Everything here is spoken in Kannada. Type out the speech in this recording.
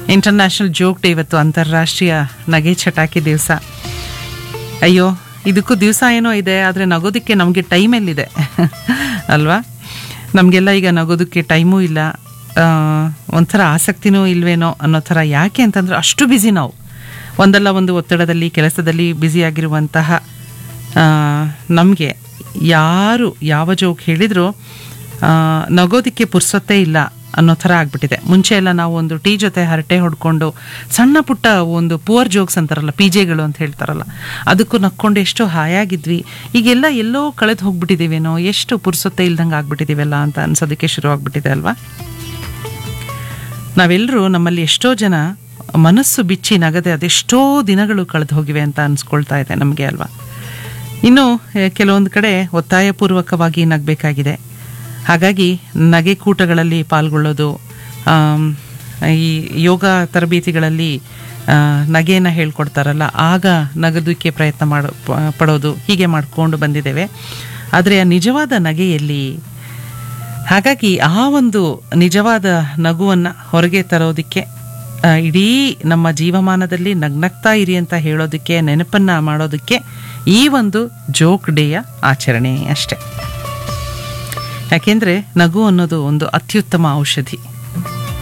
ಇಂಟರ್ನ್ಯಾಷನಲ್ ಜೋಕ್ ಡೇ ಇವತ್ತು ಅಂತಾರಾಷ್ಟ್ರೀಯ ನಗೆ ಚಟಾಕಿ ದಿವಸ ಅಯ್ಯೋ ಇದಕ್ಕೂ ದಿವಸ ಏನೋ ಇದೆ ಆದರೆ ನಗೋದಕ್ಕೆ ನಮಗೆ ಟೈಮ್ ಎಲ್ಲಿದೆ ಅಲ್ವಾ ನಮಗೆಲ್ಲ ಈಗ ನಗೋದಕ್ಕೆ ಟೈಮೂ ಇಲ್ಲ ಆ, ಒಂಥರ ಆಸಕ್ತಿನೂ ಇಲ್ವೇನೋ ಅನ್ನೋ ಥರ ಯಾಕೆ ಅಂತಂದ್ರೆ ಅಷ್ಟು ಬ್ಯುಸಿ ನಾವು ಒಂದಲ್ಲ ಒಂದು ಒತ್ತಡದಲ್ಲಿ ಕೆಲಸದಲ್ಲಿ ಬ್ಯುಸಿಯಾಗಿರುವಂತಹ ನಮಗೆ ಯಾರು ಯಾವ ಜೋಕ್ ಹೇಳಿದರೂ ನಗೋದಕ್ಕೆ ಪುರ್ಸೊತ್ತೇ ಇಲ್ಲ ಅನ್ನೋ ಥರ ಆಗ್ಬಿಟ್ಟಿದೆ ಮುಂಚೆ ಎಲ್ಲ ನಾವು ಒಂದು ಟೀ ಜೊತೆ ಹರಟೆ ಹೊಡ್ಕೊಂಡು ಸಣ್ಣ ಪುಟ್ಟ ಒಂದು ಪುವರ್ ಜೋಕ್ಸ್ ಅಂತಾರಲ್ಲ ಪಿ ಜೆಗಳು ಅಂತ ಹೇಳ್ತಾರಲ್ಲ ಅದಕ್ಕೂ ನಕ್ಕೊಂಡು ಎಷ್ಟು ಹಾಯಾಗಿದ್ವಿ ಈಗೆಲ್ಲ ಎಲ್ಲೋ ಕಳೆದು ಹೋಗ್ಬಿಟ್ಟಿದ್ದೀವೇನೋ ಎಷ್ಟು ಪುರ್ಸೊತ್ತೆ ಇಲ್ದಂಗೆ ಆಗ್ಬಿಟ್ಟಿದ್ದೀವಲ್ಲ ಅಂತ ಅನ್ಸೋದಕ್ಕೆ ಶುರು ಆಗ್ಬಿಟ್ಟಿದೆ ಅಲ್ವಾ ನಾವೆಲ್ಲರೂ ನಮ್ಮಲ್ಲಿ ಎಷ್ಟೋ ಜನ ಮನಸ್ಸು ಬಿಚ್ಚಿ ನಗದೆ ಅದೆಷ್ಟೋ ದಿನಗಳು ಕಳೆದು ಹೋಗಿವೆ ಅಂತ ಅನ್ಸ್ಕೊಳ್ತಾ ಇದೆ ನಮಗೆ ಅಲ್ವಾ ಇನ್ನು ಎ, ಕೆಲವೊಂದು ಕಡೆ ಒತ್ತಾಯಪೂರ್ವಕವಾಗಿ ನಗಬೇಕಾಗಿದೆ ಹಾಗಾಗಿ ನಗೆಕೂಟಗಳಲ್ಲಿ ಪಾಲ್ಗೊಳ್ಳೋದು ಆಮ್, ಈ ಯೋಗ ತರಬೇತಿಗಳಲ್ಲಿ ಆ, ನಗೆಯನ್ನು ಹೇಳ್ಕೊಡ್ತಾರಲ್ಲ ಆಗ ನಗದಕ್ಕೆ ಪ್ರಯತ್ನ ಮಾಡೋ ಪ- ಪಡೋದು ಹೀಗೆ ಮಾಡಿಕೊಂಡು ಬಂದಿದ್ದೇವೆ ಆದರೆ ಆ ನಿಜವಾದ ನಗೆಯಲ್ಲಿ ಹಾಗಾಗಿ ಆ ಒಂದು ನಿಜವಾದ ನಗುವನ್ನು ಹೊರಗೆ ತರೋದಕ್ಕೆ ಆ, ಇಡೀ ನಮ್ಮ ಜೀವಮಾನದಲ್ಲಿ ನಗ್ನಗ್ತಾ ಇರಿ ಅಂತ ಹೇಳೋದಕ್ಕೆ ನೆನಪನ್ನು ಮಾಡೋದಕ್ಕೆ ಈ ಒಂದು ಜೋಕ್ ಡೇಯ ಆಚರಣೆ ಅಷ್ಟೆ ಯಾಕೆಂದರೆ ನಗು ಅನ್ನೋದು ಒಂದು ಅತ್ಯುತ್ತಮ ಔಷಧಿ